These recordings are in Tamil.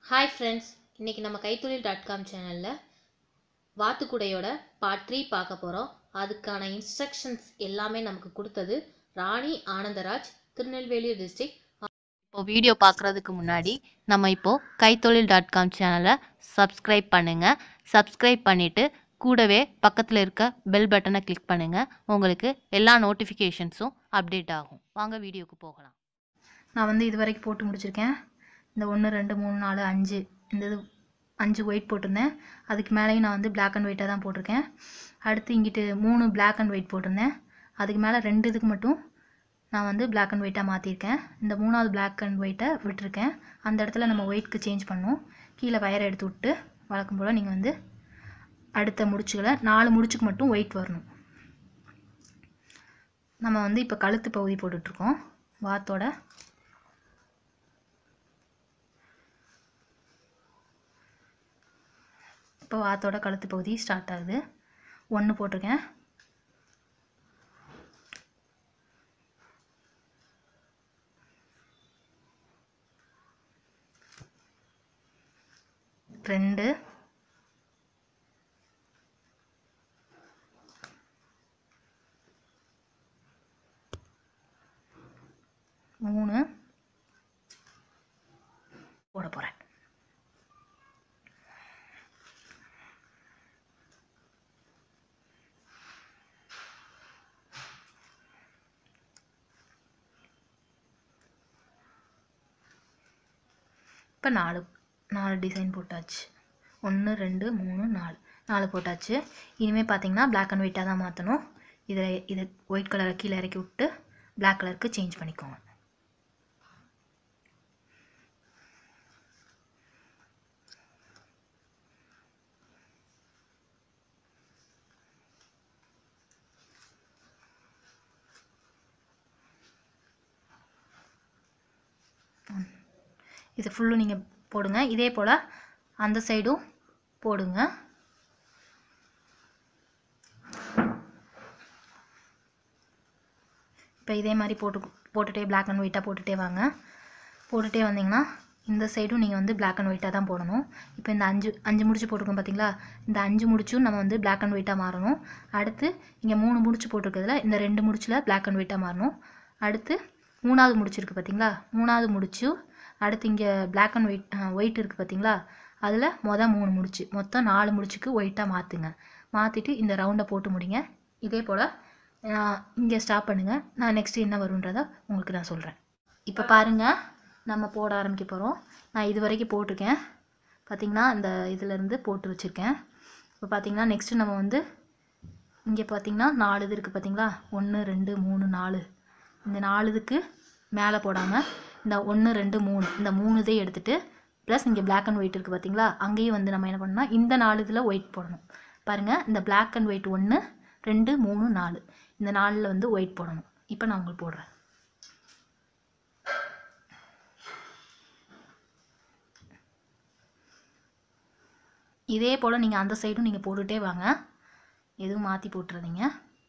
ஹாய் ஃப்ரெண்ட்ஸ் இன்றைக்கி நம்ம கைத்தொழில் டாட் காம் சேனலில் வாத்துக்குடையோட பார்ட் த்ரீ பார்க்க போகிறோம் அதுக்கான இன்ஸ்ட்ரக்ஷன்ஸ் எல்லாமே நமக்கு கொடுத்தது ராணி ஆனந்தராஜ் திருநெல்வேலி டிஸ்ட்ரிக்ட் இப்போ வீடியோ பார்க்குறதுக்கு முன்னாடி நம்ம இப்போது கைத்தொழில் டாட் காம் சேனலை சப்ஸ்கிரைப் பண்ணுங்கள் சப்ஸ்கிரைப் பண்ணிவிட்டு கூடவே பக்கத்தில் இருக்க பெல் பட்டனை கிளிக் பண்ணுங்கள் உங்களுக்கு எல்லா நோட்டிஃபிகேஷன்ஸும் அப்டேட் ஆகும் வாங்க வீடியோக்கு போகலாம் நான் வந்து இது வரைக்கும் போட்டு முடிச்சிருக்கேன் இந்த ஒன்று ரெண்டு மூணு நாலு அஞ்சு இந்த இது அஞ்சு ஒயிட் போட்டிருந்தேன் அதுக்கு மேலேயும் நான் வந்து Black அண்ட் ஒயிட்டாக தான் போட்டிருக்கேன் அடுத்து இங்கிட்டு மூணு Black அண்ட் ஒயிட் போட்டிருந்தேன் அதுக்கு மேலே ரெண்டு இதுக்கு மட்டும் நான் வந்து Black அண்ட் ஒயிட்டாக மாற்றிருக்கேன் இந்த மூணாவது Black அண்ட் ஒயிட்டை விட்டுருக்கேன் அந்த இடத்துல நம்ம ஒயிட்க்கு சேஞ்ச் பண்ணணும் கீழே வயரை எடுத்து விட்டு வழக்கம் போல் நீங்கள் வந்து அடுத்த முடிச்சுகளை நாலு முடிச்சுக்கு மட்டும் ஒயிட் வரணும் நம்ம வந்து இப்போ கழுத்து பகுதி போட்டுட்ருக்கோம் வாத்தோட இப்போ வாத்தோட கழுத்து பகுதி ஸ்டார்ட் ஆகுது ஒன்று போட்டிருக்கேன் ரெண்டு மூணு போட போகிறேன் இப்போ நாலு நாலு டிசைன் போட்டாச்சு ஒன்று ரெண்டு மூணு நாலு நாலு போட்டாச்சு இனிமேல் பார்த்தீங்கன்னா Black அண்ட் ஒயிட்டாக தான் மாற்றணும் இதில் இது ஒயிட் கலரை கீழே இறக்கி விட்டு Black கலருக்கு சேஞ்ச் பண்ணிக்கோங்க இது ஃபுல்லும் நீங்கள் போடுங்க இதே போல் அந்த சைடும் போடுங்க இப்போ இதே மாதிரி போட்டு போட்டுட்டே Black அண்ட் ஒயிட்டாக போட்டுட்டே வாங்க போட்டுட்டே வந்தீங்கன்னா இந்த சைடும் நீங்கள் வந்து Black அண்ட் ஒயிட்டாக தான் போடணும் இப்போ இந்த அஞ்சு அஞ்சு முடிச்சு போட்டிருக்கோம் பார்த்தீங்களா இந்த அஞ்சு முடிச்சும் நம்ம வந்து Black அண்ட் ஒயிட்டாக மாறணும் அடுத்து இங்கே மூணு முடிச்சு போட்டிருக்கிறதுல இந்த ரெண்டு முடிச்சில் Black அண்ட் ஒயிட்டாக மாறணும் அடுத்து மூணாவது முடிச்சிருக்கு பார்த்தீங்களா மூணாவது முடிச்சு அடுத்து இங்கே Black அண்ட் ஒயிட் ஒயிட் இருக்குது பார்த்தீங்களா அதில் மொதல் மூணு முடிச்சு மொத்தம் நாலு முடிச்சுக்கு ஒயிட்டாக மாற்றுங்க மாற்றிட்டு இந்த ரவுண்டை போட்டு முடிங்க இதே போல் இங்கே ஸ்டாப் பண்ணுங்கள் நான் நெக்ஸ்ட் என்ன வருன்றதை உங்களுக்கு நான் சொல்கிறேன் இப்போ பாருங்கள் நம்ம போட ஆரம்பிக்க போகிறோம் நான் இது வரைக்கும் போட்டிருக்கேன் பார்த்தீங்கன்னா இந்த இதிலேருந்து போட்டு வச்சுருக்கேன் இப்போ பார்த்தீங்கன்னா நெக்ஸ்ட்டு நம்ம வந்து இங்கே பார்த்தீங்கன்னா நாலு இது இருக்குது பார்த்தீங்களா ஒன்று ரெண்டு மூணு நாலு இந்த நாலு இதுக்கு மேலே போடாமல் இந்த ஒன்று ரெண்டு மூணு இந்த மூணு இதை எடுத்துகிட்டு ப்ளஸ் இங்கே Black அண்ட் ஒயிட் இருக்குது பார்த்தீங்களா அங்கேயும் வந்து நம்ம என்ன பண்ணணும்னா இந்த நாலு இதில் ஒயிட் போடணும் பாருங்கள் இந்த Black அண்ட் ஒயிட் ஒன்று ரெண்டு மூணு நாலு இந்த நாலில் வந்து ஒயிட் போடணும் இப்போ நான் உங்களுக்கு போடுறேன் இதே போல் நீங்கள் அந்த சைடும் நீங்கள் போட்டுகிட்டே வாங்க எதுவும் மாற்றி போட்டுறாதீங்க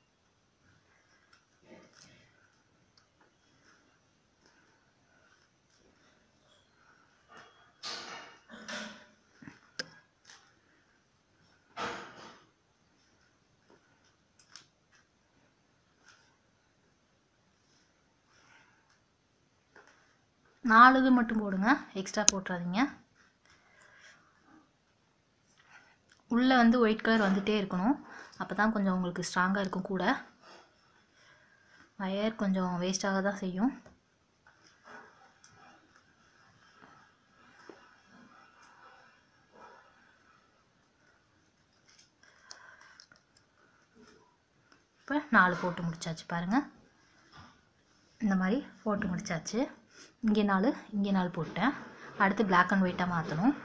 நாலு இது மட்டும் போடுங்க எக்ஸ்ட்ரா போட்டுறாதீங்க உள்ளே வந்து ஒயிட் கலர் வந்துகிட்டே இருக்கணும் அப்போ தான் கொஞ்சம் உங்களுக்கு ஸ்ட்ராங்காக இருக்கும் கூட வயர் கொஞ்சம் வேஸ்டாக தான் செய்யும் இப்போ நாலு போட்டு முடிச்சாச்சு பாருங்கள் இந்த மாதிரி போட்டு முடிச்சாச்சு இங்கே நாலு இங்கே நாலு போட்டேன் அடுத்து Black அண்ட் ஒயிட்டாக மாற்றணும்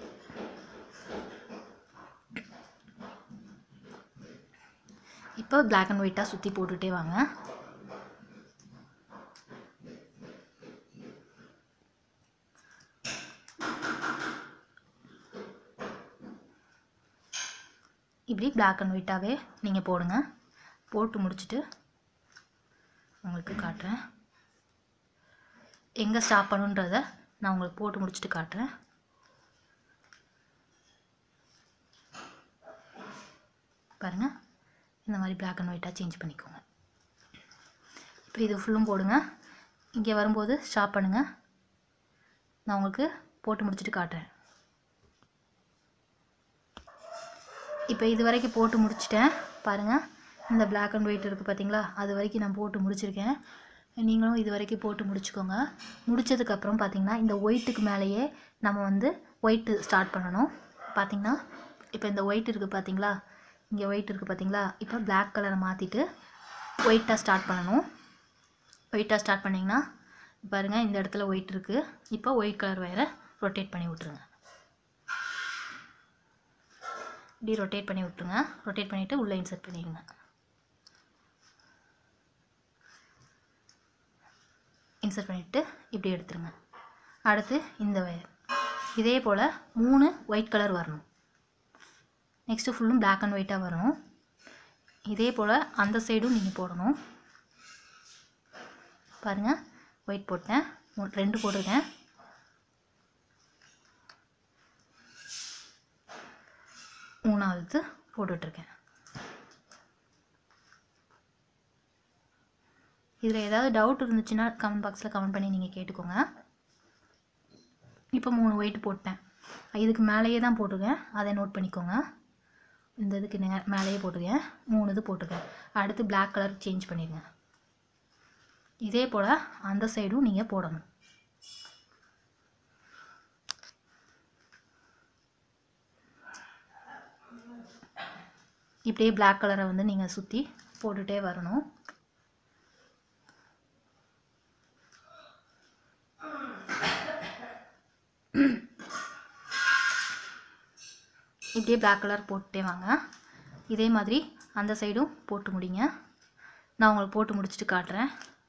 இப்போ Black அண்ட் ஒயிட்டாக சுற்றி போட்டுகிட்டே வாங்க இப்படி Black அண்ட் ஒயிட்டாகவே நீங்கள் போடுங்க போட்டு முடிச்சுட்டு உங்களுக்கு காட்டுறேன் எங்கே ஸ்டாப் பண்ணுன்றதை நான் உங்களுக்கு போட்டு முடிச்சுட்டு காட்டுறேன் பாருங்கள் இந்த மாதிரி Black அண்ட் ஒயிட்டாக சேஞ்ச் பண்ணிக்கோங்க இப்போ இது ஃபுல்லும் போடுங்க இங்கே வரும்போது ஸ்டாப் பண்ணுங்கள் நான் உங்களுக்கு போட்டு முடிச்சுட்டு காட்டுறேன் இப்போ இது வரைக்கும் போட்டு முடிச்சிட்டேன் பாருங்கள் இந்த Black அண்ட் ஒயிட் இருக்குது பார்த்தீங்களா அது வரைக்கும் நான் போட்டு முடிச்சிருக்கேன் நீங்களும் இது வரைக்கும் போட்டு முடிச்சுக்கோங்க முடிச்சதுக்கப்புறம் பார்த்தீங்கன்னா இந்த ஒயிட்டுக்கு மேலேயே நம்ம வந்து ஒயிட்டு ஸ்டார்ட் பண்ணணும் பார்த்தீங்கன்னா இப்போ இந்த ஒயிட் இருக்குது பார்த்தீங்களா இங்கே ஒயிட் இருக்குது பார்த்தீங்களா இப்போ Black கலரை மாற்றிட்டு ஒயிட்டாக ஸ்டார்ட் பண்ணணும் ஒயிட்டாக ஸ்டார்ட் பண்ணிங்கன்னா பாருங்கள் இந்த இடத்துல ஒயிட் இருக்குது இப்போ ஒயிட் கலர் வயரை ரொட்டேட் பண்ணி விட்ருங்க இப்படி ரொட்டேட் பண்ணி விட்ருங்க ரொட்டேட் பண்ணிவிட்டு உள்ளே இன்சர்ட் பண்ணிடுங்க இன்சர்ட் பண்ணிவிட்டு இப்படி எடுத்துருங்க அடுத்து இந்த வயர் இதே போல் மூணு ஒயிட் கலர் வரணும் நெக்ஸ்ட்டு ஃபுல்லும் Black அண்ட் ஒயிட்டாக வரணும் இதே போல் அந்த சைடும் நீங்கள் போடணும் பாருங்கள் ஒயிட் போட்டேன் மூ- ரெண்டு போட்டிருக்கேன் மூணாவது போட்டுட்ருக்கேன் இதில் ஏதாவது டவுட் இருந்துச்சுன்னா கமெண்ட் பாக்ஸில் கமெண்ட் பண்ணி நீங்கள் கேட்டுக்கோங்க இப்போ மூணு ஒயிட் போட்டேன் இதுக்கு மேலேயே தான் போட்டிருக்கேன் அதை நோட் பண்ணிக்கோங்க இந்த இதுக்கு நே மேலேயே போட்டிருக்கேன் மூணு இது போட்டிருக்கேன் அடுத்து Black கலர் சேஞ்ச் பண்ணிடுங்க இதே போல் அந்த சைடும் நீங்கள் போடணும் இப்படியே Black கலரை வந்து நீங்கள் சுற்றி போட்டுகிட்டே வரணும் இப்படியே Black கலர் போட்டுட்டே வாங்க இதே மாதிரி அந்த சைடும் போட்டு முடிங்க நான் உங்களுக்கு போட்டு முடிச்சுட்டு காட்டுறேன்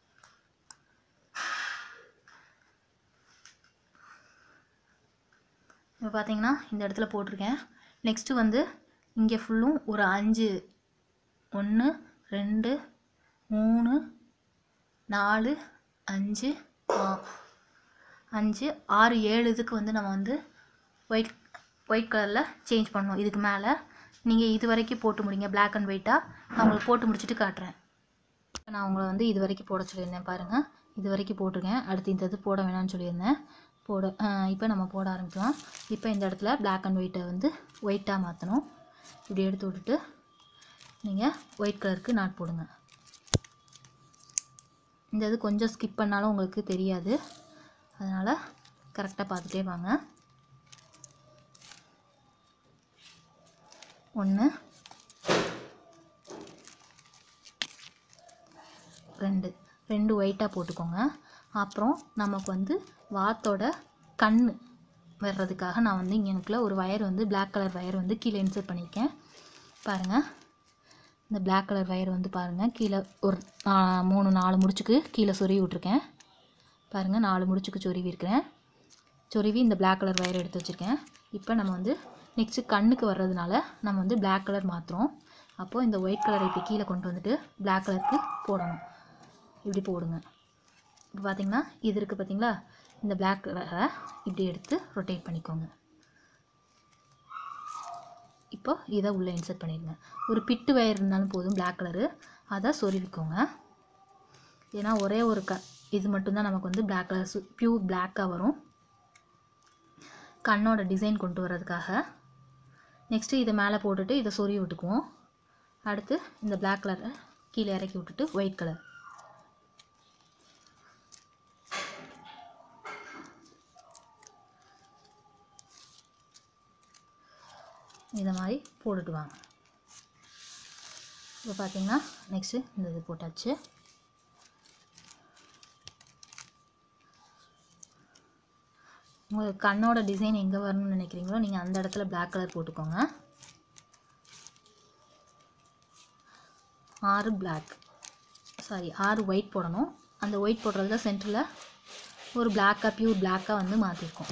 இப்போ பார்த்தீங்கன்னா இந்த இடத்துல போட்டிருக்கேன் நெக்ஸ்ட்டு வந்து இங்கே ஃபுல்லும் ஒரு அஞ்சு ஒன்று ரெண்டு மூணு நாலு அஞ்சு ஆ- அஞ்சு ஆறு ஏழு இதுக்கு வந்து நம்ம வந்து ஒயிட் ஒயிட் கலரில் சேஞ்ச் பண்ணணும் இதுக்கு மேலே நீங்கள் இது வரைக்கும் போட்டு முடிங்க Black அண்ட் ஒயிட்டாக நான் உங்களுக்கு போட்டு முடிச்சுட்டு காட்டுறேன் நான் உங்களை வந்து இது வரைக்கும் போட சொல்லியிருந்தேன் பாருங்கள் இது வரைக்கும் போட்டிருக்கேன் அடுத்து இந்த இது போட வேணாம்னு சொல்லியிருந்தேன் போட இப்போ நம்ம போட ஆரம்பிக்கலாம் இப்போ இந்த இடத்துல Black அண்ட் ஒயிட்டை வந்து ஒயிட்டாக மாற்றணும் இப்படி எடுத்து விட்டுட்டு நீங்கள் ஒயிட் கலருக்கு நாட் போடுங்க இந்த இது கொஞ்சம் ஸ்கிப் பண்ணாலும் உங்களுக்கு தெரியாது அதனால் கரெக்டாக பார்த்துட்டே வாங்க ஒன்று ரெண்டு ரெண்டு ஒயிட்டாக போட்டுக்கோங்க அப்புறம் நமக்கு வந்து வாத்தோட கண் வர்றதுக்காக நான் வந்து இங்கே எனக்குள்ள ஒரு வயர் வந்து Black கலர் வயர் வந்து கீழே இன்சர்ட் பண்ணியிருக்கேன் பாருங்கள் இந்த Black கலர் வயர் வந்து பாருங்கள் கீழே ஒரு ஆ, மூணு நாலு முடிச்சுக்கு கீழே சொருவி விட்ருக்கேன் பாருங்கள் நாலு முடிச்சுக்கு சொருவி இருக்கிறேன் சொருவி இந்த Black கலர் வயர் எடுத்து வச்சுருக்கேன் இப்போ நம்ம வந்து நெக்ஸ்ட்டு கண்ணுக்கு வர்றதுனால நம்ம வந்து Black கலர் மாற்றுறோம் அப்போது இந்த ஒயிட் கலரை இப்படி கீழே கொண்டு வந்துட்டு Black கலருக்கு போடணும் இப்படி போடுங்க இப்போ பார்த்தீங்கன்னா இது இருக்குது பார்த்தீங்களா இந்த Black கலரை இப்படி எடுத்து ரொட்டேட் பண்ணிக்கோங்க இப்போ இதை உள்ளே இன்சர்ட் பண்ணிடுங்க ஒரு பிட்டு வயர் இருந்தாலும் போதும் Black கலரு அதை சொருவிக்கோங்க ஏன்னா ஒரே ஒரு க இது மட்டும்தான் நமக்கு வந்து Black கலர் சு பியூர் பிளாக்காக வரும் கண்ணோட டிசைன் கொண்டு வர்றதுக்காக நெக்ஸ்ட்டு இதை மேலே போட்டுட்டு இதை சொருவி விட்டுக்குவோம் அடுத்து இந்த Black கலரை கீழே இறக்கி விட்டுட்டு ஒயிட் கலர் இதை மாதிரி போட்டுட்டு வாங்க இப்போ பார்த்தீங்கன்னா நெக்ஸ்ட்டு இந்த இது போட்டாச்சு உங்களுக்கு கண்ணோட டிசைன் எங்கே வரணும்னு நினைக்கிறீங்களோ நீங்கள் அந்த இடத்துல Black கலர் போட்டுக்கோங்க ஆறு Black சாரி ஆறு ஒயிட் போடணும் அந்த ஒயிட் போடுறதுல சென்டரில் ஒரு பிளாக்காக பியூர் பிளாக்காக வந்து மாற்றிருக்கோம்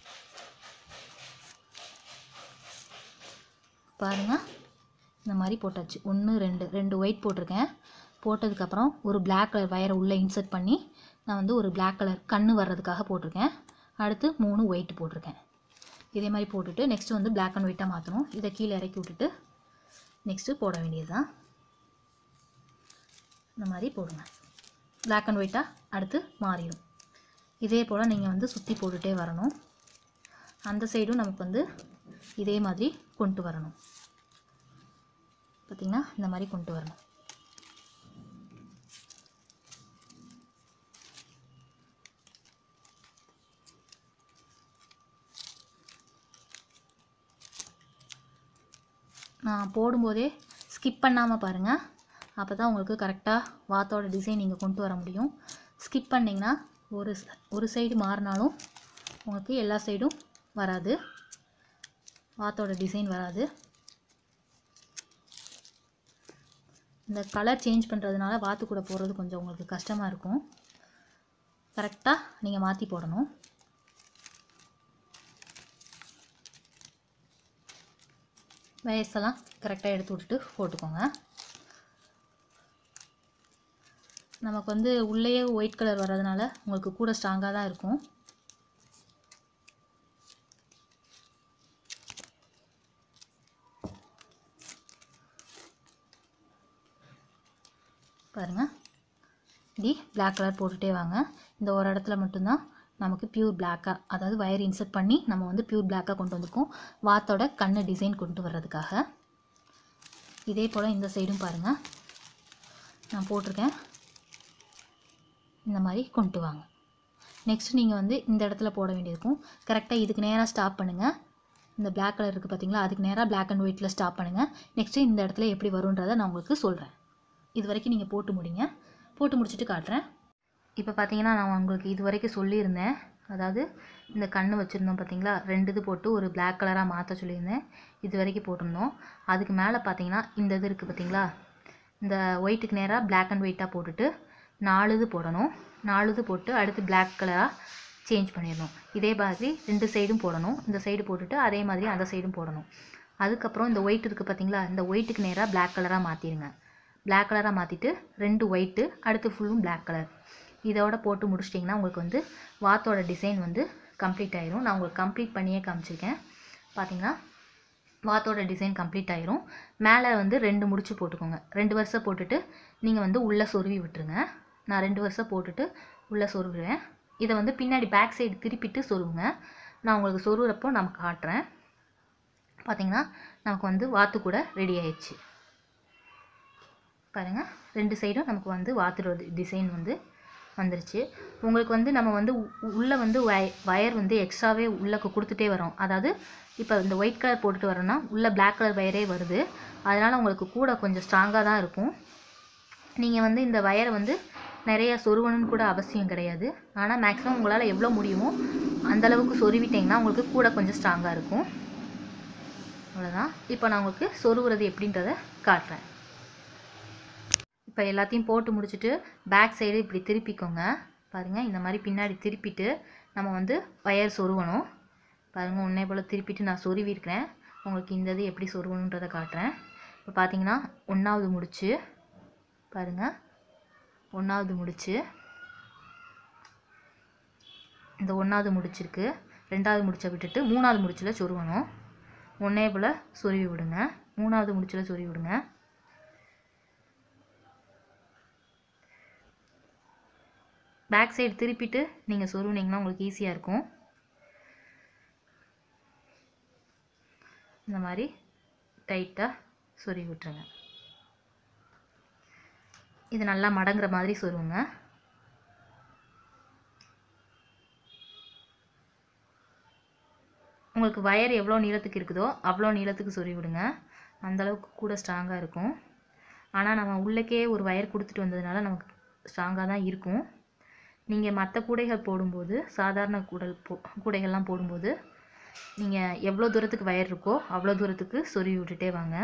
பாருங்கள் இந்த மாதிரி போட்டாச்சு ஒன்று ரெண்டு ரெண்டு ஒயிட் போட்டிருக்கேன் போட்டதுக்கப்புறம் ஒரு Black கலர் வயரை உள்ளே இன்சர்ட் பண்ணி நான் வந்து ஒரு Black கலர் கண்ணு வர்றதுக்காக போட்டிருக்கேன் அடுத்து மூணு ஒயிட் போட்டிருக்கேன் இதே மாதிரி போட்டுட்டு நெக்ஸ்ட் வந்து Black அண்ட் ஒயிட்டாக மாற்றணும் இதை கீழே இறக்கி விட்டுட்டு நெக்ஸ்ட்டு போட வேண்டியது தான் இந்த மாதிரி போடுங்க Black அண்ட் ஒயிட்டாக அடுத்து மாறிடும் இதே போல் நீங்கள் வந்து சுற்றி போட்டுகிட்டே வரணும் அந்த சைடும் நமக்கு வந்து இதே மாதிரி கொண்டு வரணும் பார்த்திங்கன்னா இந்த மாதிரி கொண்டு வரணும் நான் போடும்போதே ஸ்கிப் பண்ணாமல் பாருங்கள் அப்போ தான் உங்களுக்கு கரெக்டாக வாத்தோட டிசைன் நீங்கள் கொண்டு வர முடியும் ஸ்கிப் பண்ணிங்கன்னா ஒரு ச- ஒரு சைடு மாறினாலும் உங்களுக்கு எல்லா சைடும் வராது வாத்தோட டிசைன் வராது இந்த கலர் சேஞ்ச் பண்ணுறதுனால வாத்து கூட போடுறது கொஞ்சம் உங்களுக்கு கஷ்டமாக இருக்கும் கரெக்டாக நீங்கள் மாற்றி போடணும் வயசெல்லாம் கரெக்டாக எடுத்து விட்டுட்டு போட்டுக்கோங்க நமக்கு வந்து உள்ளேயே ஒயிட் கலர் வர்றதுனால உங்களுக்கு கூட ஸ்ட்ராங்காக தான் இருக்கும் பாருங்கள் இப்படி Black கலர் போட்டுகிட்டே வாங்க இந்த ஒரு இடத்துல மட்டும்தான் நமக்கு பியூர் பிளாக்காக அதாவது வயர் இன்சர்ட் பண்ணி நம்ம வந்து பியூர் பிளாக்காக கொண்டு வந்திருக்கோம் வாத்தோட கண்ணு டிசைன் கொண்டு வர்றதுக்காக இதே போல் இந்த சைடும் பாருங்கள் நான் போட்டிருக்கேன் இந்த மாதிரி கொண்டு வாங்க நெக்ஸ்ட் நீங்கள் வந்து இந்த இடத்துல போட வேண்டியிருக்கும் கரெக்டாக இதுக்கு நேராக ஸ்டாப் பண்ணுங்கள் இந்த Black கலர் இருக்குது பார்த்தீங்களா அதுக்கு நேராக Black அண்ட் ஒயிட்டில் ஸ்டாப் பண்ணுங்கள் நெக்ஸ்ட்டு இந்த இடத்துல எப்படி வரும்ன்றதை நான் உங்களுக்கு சொல்கிறேன் இது வரைக்கும் நீங்கள் போட்டு முடிங்க போட்டு முடிச்சுட்டு காட்டுறேன் இப்போ பார்த்தீங்கன்னா நான் உங்களுக்கு இது வரைக்கும் சொல்லியிருந்தேன் அதாவது இந்த கண்ணு வச்சுருந்தோம் பார்த்தீங்களா ரெண்டு இது போட்டு ஒரு Black கலராக மாற்ற சொல்லியிருந்தேன் இது வரைக்கும் போட்டிருந்தோம் அதுக்கு மேலே பார்த்தீங்கன்னா இந்த இது இருக்குது பார்த்தீங்களா இந்த ஒயிட்டுக்கு நேராக Black அண்ட் ஒயிட்டாக போட்டுட்டு நாலு இது போடணும் நாலு இது போட்டு அடுத்து Black கலராக சேஞ்ச் பண்ணிடணும் இதே மாதிரி ரெண்டு சைடும் போடணும் இந்த சைடு போட்டுட்டு அதே மாதிரி அந்த சைடும் போடணும் அதுக்கப்புறம் இந்த ஒயிட் இருக்குது பார்த்தீங்களா இந்த ஒயிட்டுக்கு நேராக Black கலராக மாற்றிடுங்க Black கலராக மாற்றிட்டு ரெண்டு ஒயிட்டு அடுத்து ஃபுல்லும் Black கலர் இதோட போட்டு முடிச்சிட்டிங்கன்னா உங்களுக்கு வந்து வாத்தோட டிசைன் வந்து கம்ப்ளீட் ஆயிரும் நான் உங்களுக்கு கம்ப்ளீட் பண்ணியே காமிச்சிருக்கேன் பார்த்தீங்கன்னா வாத்தோட டிசைன் கம்ப்ளீட் ஆயிரும் மேலே வந்து ரெண்டு முடிச்சு போட்டுக்கோங்க ரெண்டு வருஷம் போட்டுட்டு நீங்கள் வந்து உள்ளே சொருவி விட்டுருங்க நான் ரெண்டு வருஷம் போட்டுட்டு உள்ளே சொருவுறேன் இதை வந்து பின்னாடி பேக் சைடு திருப்பிட்டு சொருவுங்க நான் உங்களுக்கு சொருவுறப்போ நான் காட்டுறேன் பார்த்தீங்கன்னா நமக்கு வந்து வாத்து கூட ரெடி ஆயிடுச்சு பாருங்கள் ரெண்டு சைடும் நமக்கு வந்து வாத்தோட டிசைன் வந்து வந்துருச்சு உங்களுக்கு வந்து நம்ம வந்து உள்ளே வந்து வய வயர் வந்து எக்ஸ்ட்ராவே உள்ளக்கு கொடுத்துட்டே வரோம் அதாவது இப்போ இந்த ஒயிட் கலர் போட்டுட்டு வரோன்னா உள்ளே Black கலர் வயரே வருது அதனால் உங்களுக்கு கூட கொஞ்சம் ஸ்ட்ராங்காக தான் இருக்கும் நீங்கள் வந்து இந்த வயரை வந்து நிறைய சொருவணும்னு கூட அவசியம் கிடையாது ஆனால் மேக்ஸிமம் உங்களால் எவ்வளோ முடியுமோ அந்த அளவுக்கு சொருவிட்டிங்கன்னா உங்களுக்கு கூட கொஞ்சம் ஸ்ட்ராங்காக இருக்கும் அவ்வளோதான் இப்போ நான் உங்களுக்கு சொருவுறது எப்படின்றத காட்டுறேன் இப்போ எல்லாத்தையும் போட்டு முடிச்சுட்டு பேக் சைடு இப்படி திருப்பிக்கோங்க பாருங்கள் இந்த மாதிரி பின்னாடி திருப்பிட்டு நம்ம வந்து வயர் சொருவணும் பாருங்கள் உன்னே போல் திருப்பிட்டு நான் சொருவிருக்கிறேன் உங்களுக்கு இந்த இது எப்படி சொருவணுன்றதை காட்டுறேன் இப்போ பார்த்தீங்கன்னா ஒன்றாவது முடிச்சு பாருங்கள் ஒன்றாவது முடிச்சு இந்த ஒன்றாவது முடிச்சிருக்கு ரெண்டாவது முடிச்சை விட்டுட்டு மூணாவது முடிச்சில் சொருவணும் ஒன்றே போல் சொருவி விடுங்க மூணாவது முடிச்சில் சொருவி விடுங்க பேக் சைடு திருப்பிட்டு நீங்கள் சொருவினீங்கன்னா உங்களுக்கு ஈஸியாக இருக்கும் இந்த மாதிரி டைட்டாக சொருவி விட்டுருங்க இது நல்லா மடங்குற மாதிரி சொருவுங்க உங்களுக்கு வயர் எவ்வளோ நீளத்துக்கு இருக்குதோ அவ்வளோ நீளத்துக்கு சொருவி விடுங்க அந்த அளவுக்கு கூட ஸ்ட்ராங்காக இருக்கும் ஆனால் நம்ம உள்ளக்கே ஒரு வயர் கொடுத்துட்டு வந்ததுனால நமக்கு ஸ்ட்ராங்காக தான் இருக்கும் நீங்கள் மற்ற கூடைகள் போடும்போது சாதாரண கூடல் போ கூடைகள்லாம் போடும்போது நீங்கள் எவ்வளோ தூரத்துக்கு வயர் இருக்கோ அவ்வளோ தூரத்துக்கு சொருவி விட்டுட்டே வாங்க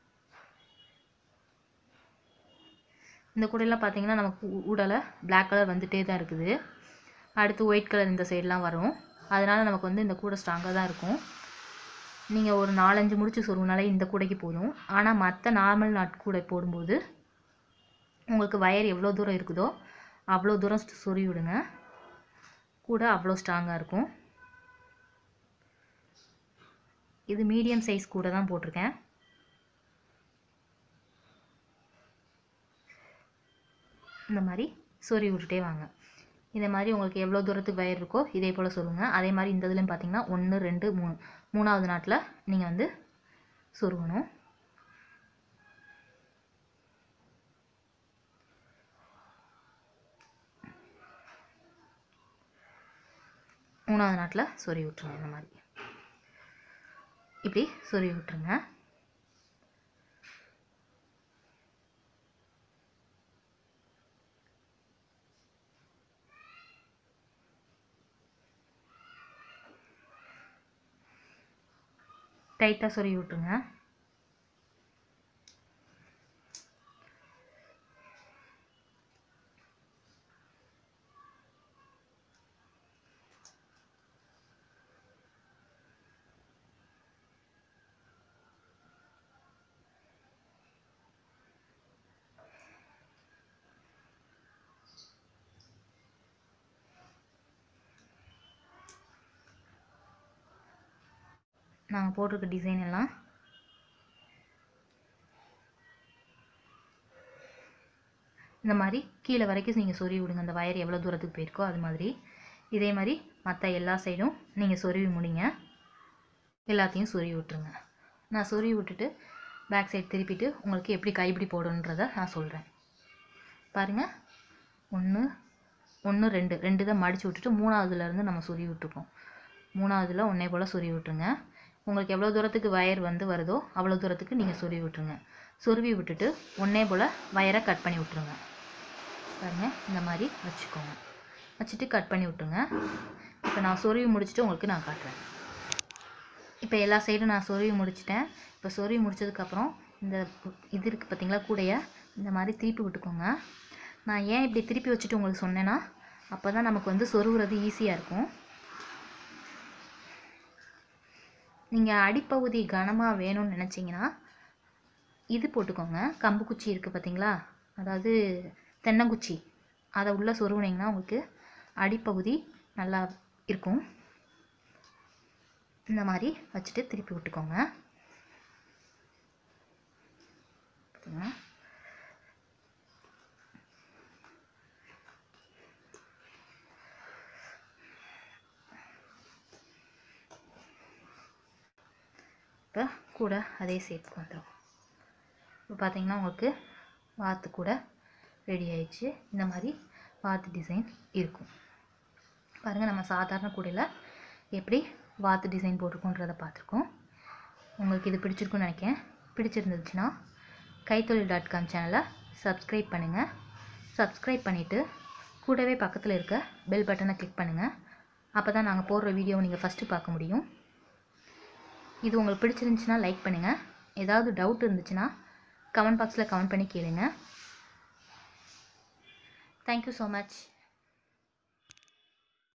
இந்த கூடையெல்லாம் பார்த்தீங்கன்னா நமக்கு உ- உடலை Black கலர் வந்துட்டே தான் இருக்குது அடுத்து ஒயிட் கலர் இந்த சைடெலாம் வரும் அதனால் நமக்கு வந்து இந்த கூடை ஸ்ட்ராங்காக தான் இருக்கும் நீங்கள் ஒரு நாலஞ்சு முடிச்சு சொருவினாலே இந்த கூடைக்கு போதும் ஆனால் மற்ற நார்மல் நாட் கூடை போடும்போது உங்களுக்கு வயர் எவ்வளோ தூரம் இருக்குதோ அவ்வளோ தூரம் சொ- சொருவி விடுங்க கூட அவ்வளோ ஸ்ட்ராங்காக இருக்கும் இது மீடியம் சைஸ் கூட தான் போட்டிருக்கேன் இந்த மாதிரி சொறி விட்டுட்டே வாங்க இதே மாதிரி உங்களுக்கு எவ்வளோ தூரத்துக்கு வயர் இருக்கோ இதே போல் சொல்லுங்கள் அதே மாதிரி இந்த இதுலையும் பார்த்தீங்கன்னா ஒன்று ரெண்டு மூணு மூணாவது நாட்டில் நீங்கள் வந்து சொருகணும் மூணாவது நாட்டில் சொறி விட்டுருங்க இந்த மாதிரி இப்படி சொறி விட்டுருங்க டைட்டாக சொருகி விட்டுருங்க நாங்கள் போட்டிருக்க டிசைன் எல்லாம் இந்த மாதிரி கீழே வரைக்கும் நீங்கள் சொருவி விடுங்க அந்த வயர் எவ்வளோ தூரத்துக்கு போயிருக்கோ அது மாதிரி இதே மாதிரி மற்ற எல்லா சைடும் நீங்கள் சொருவி முடிங்க எல்லாத்தையும் சொருவி விட்டுருங்க நான் சொருவி விட்டுட்டு பேக் சைடு திருப்பிட்டு உங்களுக்கு எப்படி கைப்பிடி போடணுன்றதை நான் சொல்கிறேன் பாருங்கள் ஒன்று ஒன்று ரெண்டு ரெண்டு தான் மடித்து விட்டுட்டு மூணாவதுலேருந்து நம்ம சொருவி விட்டுருக்கோம் மூணாவதுல ஒன்றே போல் சொருவி விட்டுருங்க உங்களுக்கு எவ்வளோ தூரத்துக்கு வயர் வந்து வருதோ அவ்வளோ தூரத்துக்கு நீங்கள் சொருவி விட்டுருங்க சொருவி விட்டுட்டு ஒன்றே போல் வயரை கட் பண்ணி விட்டுருங்க பாருங்க இந்த மாதிரி வச்சுக்கோங்க வச்சுட்டு கட் பண்ணி விட்டுருங்க இப்போ நான் சொருவி முடிச்சுட்டு உங்களுக்கு நான் காட்டுறேன் இப்போ எல்லா சைடும் நான் சொருவி முடிச்சிட்டேன் இப்போ சொருவி முடிச்சதுக்கப்புறம் இந்த இது இருக்குது பார்த்தீங்களா கூடைய இந்த மாதிரி திருப்பி விட்டுக்கோங்க நான் ஏன் இப்படி திருப்பி வச்சுட்டு உங்களுக்கு சொன்னேன்னா அப்போ தான் நமக்கு வந்து சொருகுறது ஈஸியாக இருக்கும் நீங்கள் அடிப்பகுதி கனமாக வேணும்னு நினச்சிங்கன்னா இது போட்டுக்கோங்க கம்பு குச்சி இருக்குது பார்த்தீங்களா அதாவது தென்னங்குச்சி அதை உள்ளே சொருகுனீங்கன்னா உங்களுக்கு அடிப்பகுதி நல்லா இருக்கும் இந்த மாதிரி வச்சுட்டு திருப்பி விட்டுக்கோங்க பார்த்தீங்களா இப்போ கூட அதே ஷேப்புக்கு வந்துடும் இப்போ பார்த்தீங்கன்னா உங்களுக்கு வாத்து கூட ரெடி ஆயிடுச்சு இந்த மாதிரி வாத்து டிசைன் இருக்கும் பாருங்கள் நம்ம சாதாரண கூடையில் எப்படி வாத்து டிசைன் போட்டிருக்கோன்றதை பார்த்துருக்கோம் உங்களுக்கு இது பிடிச்சிருக்குன்னு நினைக்கிறேன் பிடிச்சிருந்துச்சுன்னா கைத்தொழில் டாட் காம் சேனலை சப்ஸ்கிரைப் பண்ணுங்கள் சப்ஸ்கிரைப் பண்ணிவிட்டு கூடவே பக்கத்தில் இருக்க பெல் பட்டனை கிளிக் பண்ணுங்கள் அப்போ தான் நாங்கள் போடுற வீடியோவை நீங்கள் ஃபஸ்ட்டு பார்க்க முடியும் இது உங்களுக்கு பிடிச்சிருந்துச்சுன்னா லைக் பண்ணுங்கள் ஏதாவது டவுட் இருந்துச்சுன்னா கமெண்ட் பாக்ஸில் கமெண்ட் பண்ணி கேளுங்க தேங்க்யூ ஸோ மச்